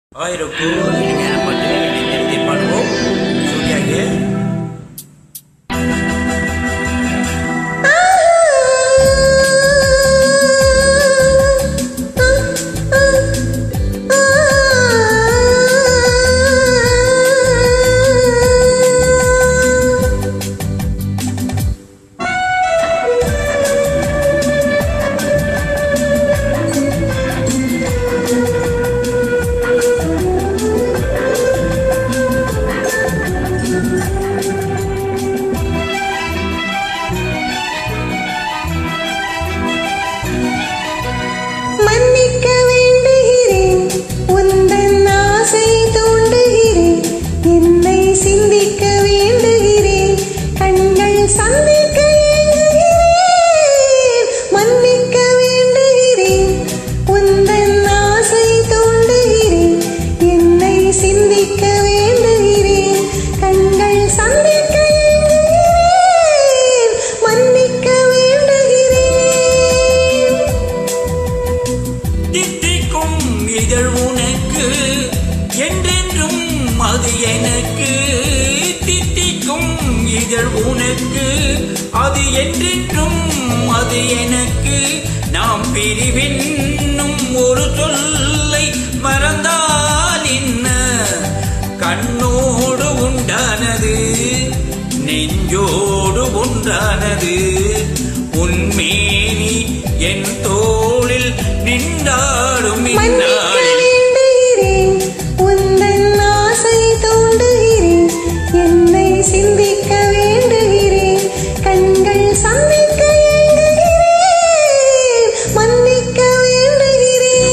ஆயிரப்பு இனிமையான பாட்டு நிறுத்தி பாடுவோம் சூர்யாக்கு மன்னிக்க வேண்டுகிறேன் உந்தன் ஆசை தூண்டுகிறேன் என்னை சிந்திக்க வேண்டுகிறேன் கண்கள் சந்திக்க ஏங்குகிறேன் மன்னிக்க வேண்டுகிறேன் உந்தன் ஆசை தூண்டுகிறேன் என்னை சிந்திக்க வேண்டுகிறேன் கண்கள் சந்திக்க ஏங்குகிறேன் மன்னிக்க வேண்டுகிறேன் தித்திக்கும் இதழ் உனக்கு என்றென்றும் அது எனக்கு தித்திக்கும் இதழ் உனக்கு அது என்றென்றும் அது எனக்கு நாம் பிரிவென்னும் ஒரு சொல்லை மறந்தால் என்ன கண்ணோடு உண்டானது நெஞ்சோடு ஒன்றானது உன்மேனி என் தோளில் நின்றாடும் மன்னிக்க இந்நாளில் வேண்டுகிறேன் உந்தன் ஆசை தூண்டுகிறேன் என்னை சிந்திக்க வேண்டுகிறேன் கண்கள் சந்திக்க ஏங்குகிறேன் மன்னிக்க வேண்டுகிறேன்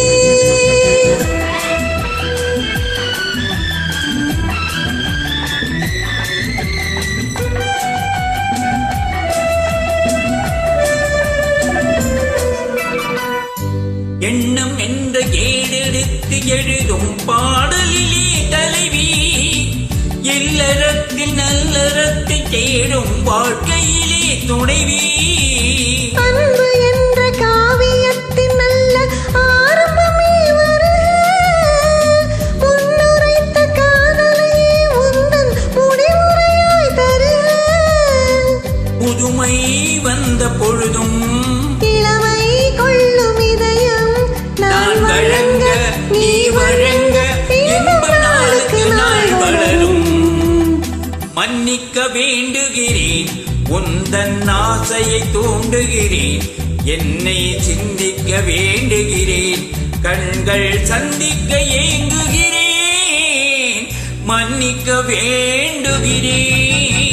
எண்ணம் என்ற ஏடெடுத்து எழுதும் பாடலிலே தலைவி இல்லறத்தில் நல்லறத்தை தேடும் வாழ்க்கையிலே துணைவி அன்பு என்ற காவியத்தின் நல்ல ஆரம்பமே வருக முன்னுரைத்த காதலையே உந்தன் முடிவுரையாய் தருக புதுமை வந்த பொழுதும் இளமை கொள்ளும் இதயம் நான் வழங்க நீ வழங்க இன்ப நாளுக்கு நாள் வளரும் மன்னிக்க வேண்டுகிறேன் உந்தன் ஆசையை தூண்டுகிறேன் என்னை சிந்திக்க வேண்டுகிறேன் கண்கள் சந்திக்க ஏங்குகிறேன் மன்னிக்க வேண்டுகிறேன்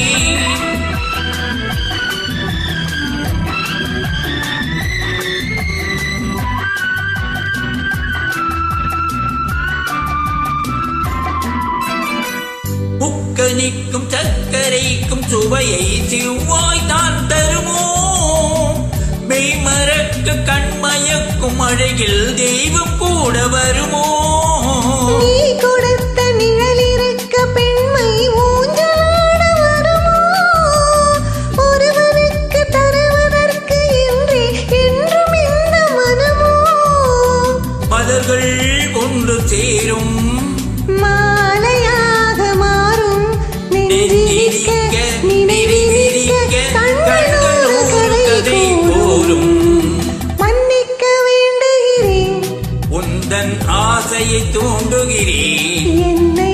புக்கனிக்கும் சர்க்கரைக்கும் சுவையை செவ்வாய் தான் தருமோ மெய்மறக்க கண்மயக்கும் அழகில் தெய்வம் கூட வருமோ நீ கொடுத்த நிழலிருக்க பெண்மை ஊஞ்சலாட வருமோ ஒருவனுக்கு தருவதற்கு என்றே என்றும் இந்த மனமோ மலர்கள் ஒன்று சேரும் மாலையாக மாறும் நெஞ்சிரிக்க நெஞ்சிரிக்க நினைவிரிக்க நெறிவிரிக்க கண்களோடு கண்களோடு கதை கதை போலும் போலும் மன்னிக்க வேண்டுகிறேன் உந்தன் ஆசையை தூண்டுகிறேன் என்னை